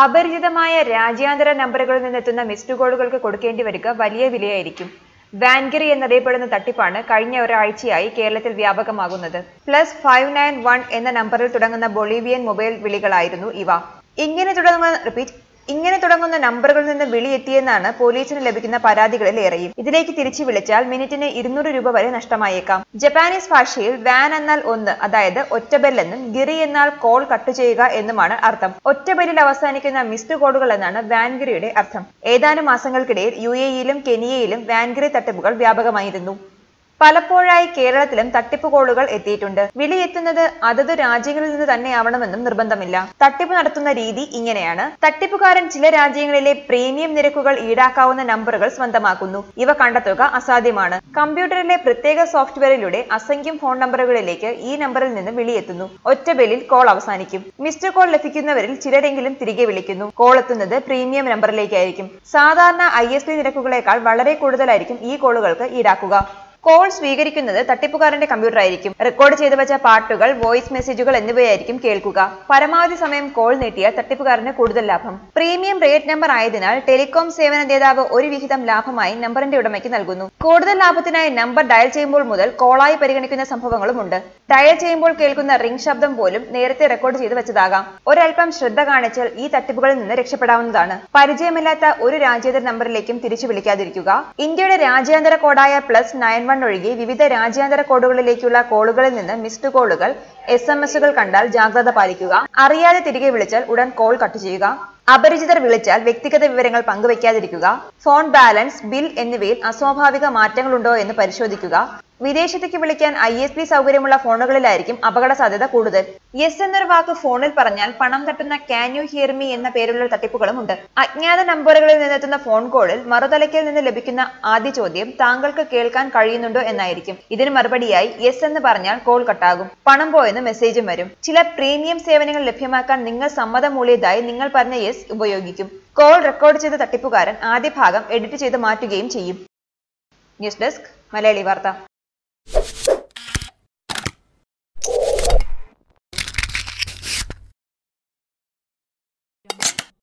അപരിചിതമായ രാജ്യാന്തര നമ്പറുകളിൽ നിന്നെത്തുന്ന മിസ്ഡ് കോളുകൾക്ക് കൊടുക്കേണ്ടി വരിക വലിയ വിലയായിരിക്കും വാൻഗിറി എന്നറിയപ്പെടുന്ന തട്ടിപ്പാണ് കഴിഞ്ഞ ഒരാഴ്ചയായി കേരളത്തിൽ വ്യാപകമാകുന്നത് പ്ലസ് ഫൈവ് നയൻ വൺ എന്ന നമ്പറിൽ തുടങ്ങുന്ന ബൊളീവിയൻ മൊബൈൽ വിളികളായിരുന്നു ഇവ ഇങ്ങനെ തുടങ്ങുന്ന റിപ്പീറ്റ് ഇങ്ങനെ തുടങ്ങുന്ന നമ്പറുകളിൽ നിന്ന് വിളി എത്തിയെന്നാണ് പോലീസിന് ലഭിക്കുന്ന പരാതികളിൽ ഏറെയും ഇതിലേക്ക് തിരിച്ചു വിളിച്ചാൽ മിനിറ്റിന് ഇരുന്നൂറ് രൂപ വരെ നഷ്ടമായേക്കാം ജപ്പാനീസ് ഭാഷയിൽ വാൻ എന്നാൽ ഒന്ന് അതായത് ഒറ്റബെൽ എന്നും ഗിറി എന്നാൽ കോൾ കട്ട് ചെയ്യുക എന്നുമാണ് അർത്ഥം ഒറ്റബെല്ലിൽ അവസാനിക്കുന്ന മിസ്ഡ് കോളുകൾ എന്നാണ് വാൻഗിറിയുടെ അർത്ഥം ഏതാനും മാസങ്ങൾക്കിടയിൽ യു എയിലും കെനിയയിലും വാൻഗിറി തട്ടിപ്പുകൾ വ്യാപകമായിരുന്നു പലപ്പോഴായി കേരളത്തിലും തട്ടിപ്പ് കോളുകൾ എത്തിയിട്ടുണ്ട് വിളി എത്തുന്നത് അതത് രാജ്യങ്ങളിൽ നിന്ന് തന്നെയാവണമെന്നും നിർബന്ധമില്ല തട്ടിപ്പ് നടത്തുന്ന രീതി ഇങ്ങനെയാണ് തട്ടിപ്പുകാരൻ ചില രാജ്യങ്ങളിലെ പ്രീമിയം നിരക്കുകൾ ഈടാക്കാവുന്ന നമ്പറുകൾ സ്വന്തമാക്കുന്നു ഇവ കണ്ടെത്തുക അസാധ്യമാണ് കമ്പ്യൂട്ടറിലെ പ്രത്യേക സോഫ്റ്റ്വെയറിലൂടെ അസംഖ്യം ഫോൺ നമ്പറുകളിലേക്ക് ഈ നമ്പറിൽ നിന്ന് വിളിയെത്തുന്നു ഒറ്റ ബെല്ലിൽ കോൾ അവസാനിക്കും മിസ്ഡ് കോൾ ലഭിക്കുന്നവരിൽ ചിലരെങ്കിലും തിരികെ വിളിക്കുന്നു കോൾ എത്തുന്നത് പ്രീമിയം നമ്പറിലേക്കായിരിക്കും സാധാരണ ഐ എസ് പി നിരക്കുകളേക്കാൾ വളരെ കൂടുതലായിരിക്കും ഈ കോളുകൾക്ക് ഈടാക്കുക കോൾ സ്വീകരിക്കുന്നത് തട്ടിപ്പുകാരന്റെ കമ്പ്യൂട്ടർ ആയിരിക്കും റെക്കോർഡ് ചെയ്തു വെച്ച പാട്ടുകൾ വോയിസ് മെസ്സേജുകൾ എന്നിവയായിരിക്കും കേൾക്കുക പരമാവധി സമയം കോൾ നീട്ടിയാൽ തട്ടിപ്പുകാരന് കൂടുതൽ ലാഭം പ്രീമിയം റേറ്റ് നമ്പർ ആയതിനാൽ ടെലികോം സേവന ദാതാവ് ഒരു വിഹിതം ലാഭമായി നമ്പറിന്റെ ഉടമയ്ക്ക് നൽകുന്നു കൂടുതൽ ലാഭത്തിനായി നമ്പർ ഡയൽ ചെയ്യുമ്പോൾ മുതൽ കോളായി പരിഗണിക്കുന്ന സംഭവങ്ങളുമുണ്ട് ഡയൽ ചെയ്യുമ്പോൾ കേൾക്കുന്ന റിംഗ് ശബ്ദം പോലും നേരത്തെ റെക്കോർഡ് ചെയ്തു വെച്ചതാകാം ഒരൽപ്പം ശ്രദ്ധ കാണിച്ചാൽ ഈ തട്ടിപ്പുകളിൽ നിന്ന് രക്ഷപ്പെടാവുന്നതാണ് പരിചയമില്ലാത്ത ഒരു രാജ്യാന്തര നമ്പറിലേക്കും തിരിച്ചു വിളിക്കാതിരിക്കുക ഇന്ത്യയുടെ രാജ്യാന്തര കോഡായ പ്ലസ് നയൻ വൺ ഒഴികെ വിവിധ രാജ്യാന്തര കോഡുകളിലേക്കുള്ള കോളുകളിൽ നിന്ന് മിസ്ഡ് കോളുകൾ എസ് എം എസുകൾ കണ്ടാൽ ജാഗ്രത പാലിക്കുക അറിയാതെ തിരികെ വിളിച്ചാൽ ഉടൻ കോൾ കട്ട് ചെയ്യുക അപരിചിതർ വിളിച്ചാൽ വ്യക്തിഗത വിവരങ്ങൾ പങ്കുവയ്ക്കാതിരിക്കുക ഫോൺ ബാലൻസ് ബിൽ എന്നിവയിൽ അസ്വാഭാവിക മാറ്റങ്ങളുണ്ടോ എന്ന് പരിശോധിക്കുക വിദേശത്തേക്ക് വിളിക്കാൻ ഐ എസ് പി സൗകര്യമുള്ള ഫോണുകളിലായിരിക്കും അപകട സാധ്യത കൂടുതൽ യെസ് എന്നൊരു വാക്ക് ഫോണിൽ പറഞ്ഞാൽ പണം തട്ടുന്ന ക്യാൻ യു ഹിയർ മീ എന്ന പേരുള്ള തട്ടിപ്പുകളും ഉണ്ട് അജ്ഞാത നമ്പറുകളിൽ നിന്നെത്തുന്ന ഫോൺ കോളിൽ മറുതലയ്ക്കിൽ നിന്ന് ലഭിക്കുന്ന ആദ്യ ചോദ്യം താങ്കൾക്ക് കേൾക്കാൻ കഴിയുന്നുണ്ടോ എന്നായിരിക്കും ഇതിന് മറുപടിയായി യെസ് എന്ന് പറഞ്ഞാൽ കോൾ കട്ടാകും പണം പോയെന്ന് മെസ്സേജും വരും ചില പ്രീമിയം സേവനങ്ങൾ ലഭ്യമാക്കാൻ നിങ്ങൾ സമ്മതം മൂളിയതായി നിങ്ങൾ പറഞ്ഞ യെസ് ഉപയോഗിക്കും കോൾ റെക്കോർഡ് ചെയ്ത തട്ടിപ്പുകാരൻ ആദ്യ ഭാഗം എഡിറ്റ് ചെയ്ത് മാറ്റുകയും ചെയ്യും ന്യൂസ് ഡെസ്ക് മലയാളി വാർത്ത